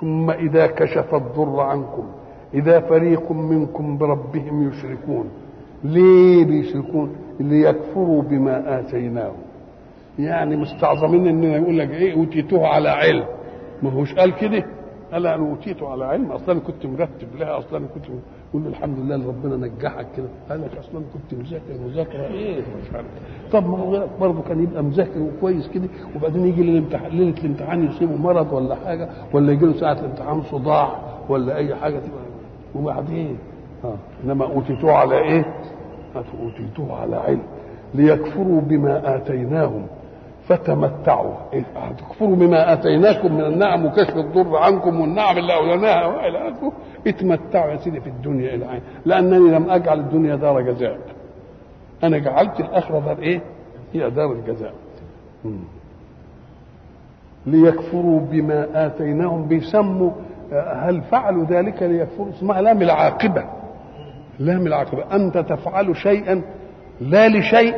ثم إذا كشف الضر عنكم إذا فريق منكم بربهم يشركون ليه بيشركون ليكفروا بما آتيناهم يعني مستعظمين اننا يقول لك ايه اوتيتوه على علم ما هوش قال كده قال انا اوتيته على علم اصلا كنت مرتب لها اصلا كنت يقول له الحمد لله اللي ربنا نجحك كده قال لك اصلا كنت مذاكر مذاكره ايه مش عارف طب ما هو برضه كان يبقى مذاكر وكويس كده وبعدين يجي للامتحان ليله الامتحان يصيبه مرض ولا حاجه ولا يجي له ساعه الامتحان صداع ولا اي حاجه تبقى وبعدين اه انما اوتيتوه على ايه؟ اوتيتوه على علم ليكفروا بما اتيناهم فتمتعوا إيه؟ هتكفروا بما اتيناكم من النعم وكشف الضر عنكم والنعم اللي اولناها والى اخره اتمتعوا يا سيدي في الدنيا الى عين لانني لم اجعل الدنيا دار جزاء انا جعلت الاخره دار ايه هي دار الجزاء مم. ليكفروا بما اتيناهم بيسموا هل فعلوا ذلك ليكفروا اسمها لام العاقبه لام العاقبه انت تفعل شيئا لا لشيء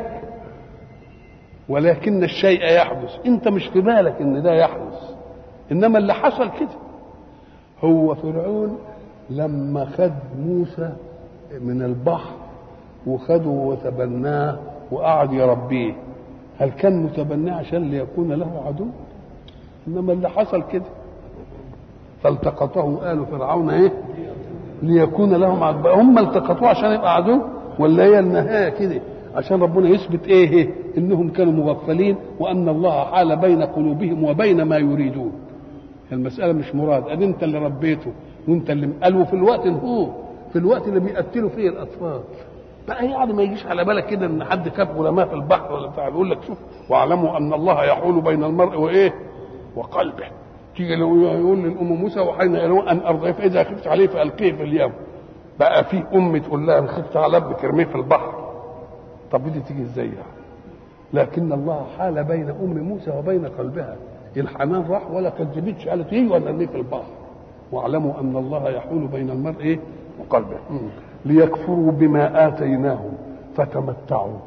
ولكن الشيء يحدث انت مش في بالك ان ده يحدث انما اللي حصل كده هو فرعون لما خد موسى من البحر وخده وتبناه وقعد يربيه هل كان متبناه عشان ليكون له عدو انما اللي حصل كده فالتقطه آل فرعون ايه ليكون لهم عدو هم التقطوه عشان يبقى عدو ولا هي النهايه كده عشان ربنا يثبت ايه, إيه؟ انهم كانوا مغفلين وان الله حال بين قلوبهم وبين ما يريدون المساله مش مراد ادي انت اللي ربيته وانت اللي قالوا في الوقت هو في الوقت اللي بيقتلوا فيه الاطفال بقى يعني ما يجيش على بالك كده ان حد كاب علماء في البحر ولا بتاع يقول لك شوف واعلموا ان الله يحول بين المرء وايه وقلبه تيجي يقول للام موسى وحينا الى ان ارضيه فاذا خفت عليه فالقيه في اليم بقى في ام تقول لها ان خفت على ابنك ارميه في البحر طب دي تيجي ازاي يعني لكن الله حال بين ام موسى وبين قلبها الحنان راح ولا كذبتش قالت ايه ولا ارميه في البحر واعلموا ان الله يحول بين المرء ايه وقلبه ليكفروا بما اتيناهم فتمتعوا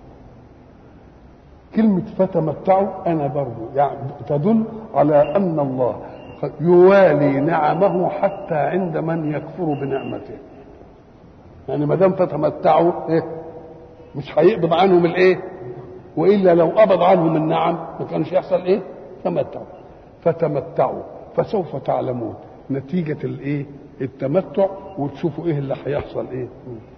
كلمة فتمتعوا أنا برضو يعني تدل على أن الله يوالي نعمه حتى عند من يكفر بنعمته يعني ما دام فتمتعوا إيه؟ مش هيقبض عنهم الايه والا لو قبض عنهم النعم ما كانش يحصل ايه تمتعوا فتمتعوا فسوف تعلمون نتيجه الايه التمتع وتشوفوا ايه اللي هيحصل ايه